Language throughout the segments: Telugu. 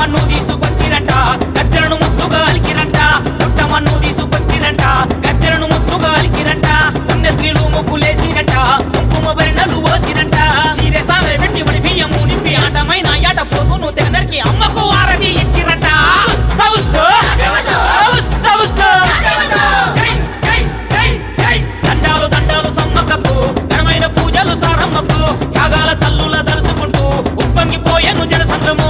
పుట్టమన్ను తీసుకొచ్చిరంట గద్దెలను ముద్దుగా అలికిరంట పుట్టమన్ను తీసుకొచ్చిరంట గద్దెలను ముద్దుగా అలికిరంట పుణ్య స్త్రీలు ముగ్గులేసిరంట కుంకుమ బరిణలు పోసిరంట సీరే సాలే పెట్టి వడి బియ్యము నింపి ఆటమైన ఆట పోతును తెగదరికి అమ్మకు ఆరతి ఇచ్చిరంట ఉస్స ఉస్స. ఉస్స ఉస్స. జై, జై, జై, జై. దండాలు దండాలు సమ్మక్కకు ఘనమైన పూజలు సారమ్మకు త్యాగాల తల్లుల దలుసుకుంటూ ఉప్పొంగిపోయేను జనసంద్రము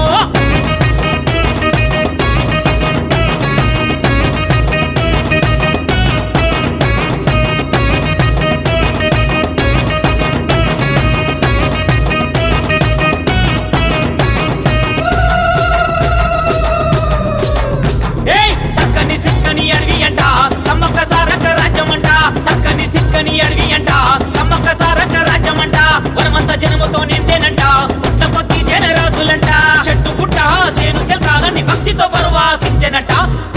ఏయ్ సక్కని సిక్కని అడవి అంట సమ్మక్క సారక్క రాజ్యం అంట సక్కని సిక్కని అడవి అంట సమ్మక్క సారక్క రాజ్యం అంట వనమంత జనముతో నిండేనంట పుట్ల కొద్ది జనరాశులంట చెట్టు పుట్ట సేను శిల్కాలని భక్తితో పరవాసించనంట